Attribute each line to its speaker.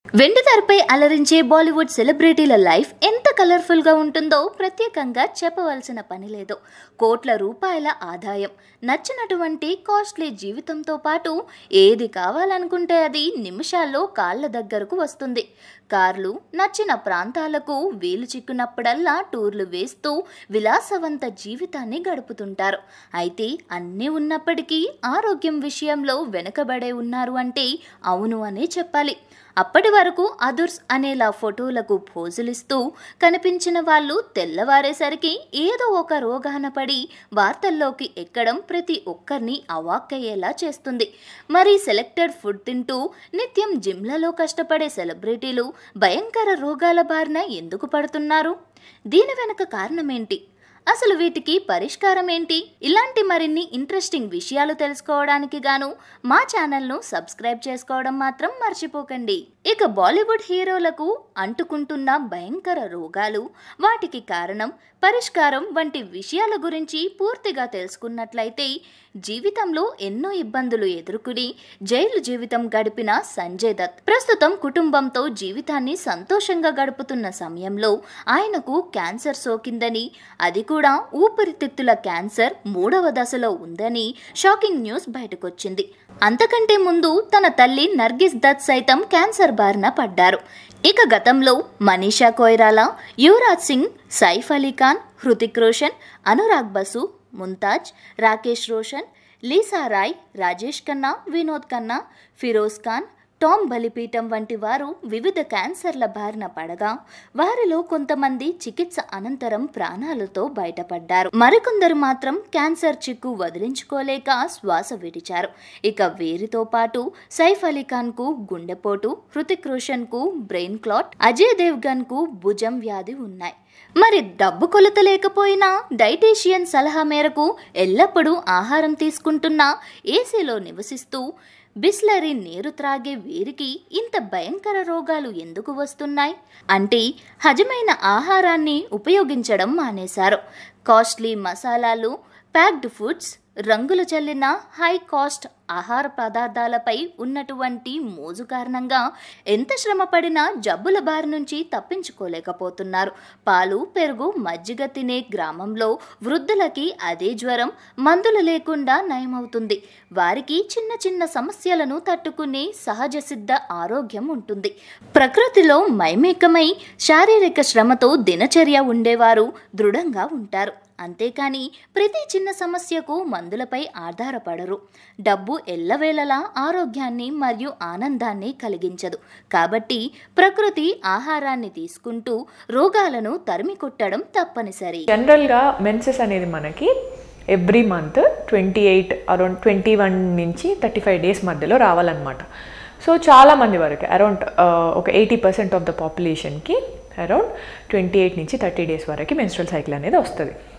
Speaker 1: వెండితెరపై అలరించే బాలీవుడ్ సెలబ్రిటీల లైఫ్ ఎంత కలర్ఫుల్ గా ఉంటుందో ప్రత్యేకంగా చెప్పవలసిన పని లేదు కోట్ల రూపాయల ఆదాయం నచ్చినటువంటి కాస్ట్లీ జీవితంతో పాటు ఏది కావాలనుకుంటే అది నిమిషాల్లో కాళ్ళ దగ్గరకు వస్తుంది కార్లు నచ్చిన ప్రాంతాలకు వీలు చిక్కునప్పుడల్లా టూర్లు వేస్తూ విలాసవంత జీవితాన్ని గడుపుతుంటారు అయితే అన్నీ ఉన్నప్పటికీ ఆరోగ్యం విషయంలో వెనుకబడే ఉన్నారు అంటే అవును అనే చెప్పాలి అప్పటి వరకు అదుర్స్ అనేలా ఫోటోలకు పోజులిస్తూ కనిపించిన వాళ్ళు తెల్లవారేసరికి ఏదో ఒక రోగాన పడి వార్తల్లోకి ఎక్కడం ప్రతి ఒక్కరిని అవాక్కయ్యేలా చేస్తుంది మరి సెలెక్టెడ్ ఫుడ్ తింటూ నిత్యం జిమ్లలో కష్టపడే సెలబ్రిటీలు భయంకర రోగాల బారిన ఎందుకు పడుతున్నారు దీని వెనక కారణమేంటి అసలు వీటికి పరిష్కారం ఏంటి ఇలాంటి మరిన్ని ఇంట్రెస్టింగ్ విషయాలు తెలుసుకోవడానికి గాను మా ఛానల్ను సబ్స్క్రైబ్ చేసుకోవడం మాత్రం మర్చిపోకండి ఇక బాలీవుడ్ హీరోలకు అంటుకుంటున్న భయంకర రోగాలు వాటికి కారణం పరిష్కారం వంటి విషయాల గురించి పూర్తిగా తెలుసుకున్నట్లయితే జీవితంలో ఎన్నో ఇబ్బందులు ఎదుర్కొని జైలు జీవితం గడిపిన సంజయ్ దత్ ప్రస్తుతం కుటుంబంతో జీవితాన్ని సంతోషంగా గడుపుతున్న సమయంలో ఆయనకు క్యాన్సర్ సోకిందని అది కూడా ఊపిరితిత్తుల క్యాన్సర్ మూడవ దశలో ఉందని షాకింగ్ న్యూస్ బయటకొచ్చింది అంతకంటే ముందు తన తల్లి నర్గిస్ దత్ సైతం క్యాన్సర్ బారిన పడ్డారు ఇక గతంలో Manisha Koirala Yuvraj Singh Saif Ali Khan Hrithik Roshan Anurag Basu Mumtaz Rakesh Roshan Lisa Ray Rajesh Khanna Vinod Khanna Feroz Khan Tom బలిపీఠం వంటి వారు వివిధ క్యాన్సర్ల బారిన పడగా వారిలో కొంతమంది చికిత్స అనంతరం ప్రాణాలతో బయటపడ్డారు మరికొందరు మాత్రం క్యాన్సర్ చిక్కు వదిలించుకోలేక శ్వాస విడిచారు ఇక వీరితో పాటు సైఫ్ అలీ ఖాన్ కు గుండెపోటు హృతిక్ రోషన్ కు బ్రెయిన్ క్లాట్ అజయ్ దేవ్గన్ కు భుజం వ్యాధి ఉన్నాయి మరి డబ్బు కొలత లేకపోయినా డైటీషియన్ సలహా మేరకు ఎల్లప్పుడూ ఆహారం తీసుకుంటున్నా ఏసీలో నివసిస్తూ బిస్లరీ నీరు త్రాగే వీరికి ఇంత భయంకర రోగాలు ఎందుకు వస్తున్నాయి అంటే హజమైన ఆహారాన్ని ఉపయోగించడం మానేశారు కాస్ట్లీ మసాలాలు ప్యాక్డ్ ఫుడ్స్ రంగులు చల్లిన హై కాస్ట్ ఆహార పదార్థాలపై ఉన్నటువంటి మోజు కారణంగా ఎంత శ్రమ పడినా జబ్బుల బారి నుంచి తప్పించుకోలేకపోతున్నారు పాలు పెరుగు మజ్జిగ తినే గ్రామంలో వృద్ధులకి అదే జ్వరం మందులు లేకుండా నయమవుతుంది వారికి చిన్న చిన్న సమస్యలను తట్టుకునే సహజ సిద్ధ ఆరోగ్యం ఉంటుంది ప్రకృతిలో మైమేకమై శారీరక శ్రమతో దినచర్య ఉండేవారు దృఢంగా ఉంటారు అంతేకాని ప్రతి చిన్న సమస్యకు మందులపై ఆధారపడరు డబ్బు ఎల్లవేళలా ఆరోగ్యాన్ని మరియు ఆనందాన్ని కలిగించదు కాబట్టి ప్రకృతి ఆహారాన్ని తీసుకుంటూ రోగాలను తరిమి కొట్టడం తప్పనిసరి
Speaker 2: జనరల్గా మెన్సెస్ అనేది మనకి every month twenty eight around twenty one నుంచి థర్టీ ఫైవ్ డేస్ మధ్యలో రావాలన్నమాట సో చాలా మంది వరకు అరౌండ్ ఒక ఎయిటీ పర్సెంట్ ఆఫ్ ద పాపులేషన్కి అరౌండ్ ట్వంటీ ఎయిట్ నుంచి థర్టీ డేస్ వరకు మెన్స్ట్రల్ సైకిల్ అనేది వస్తుంది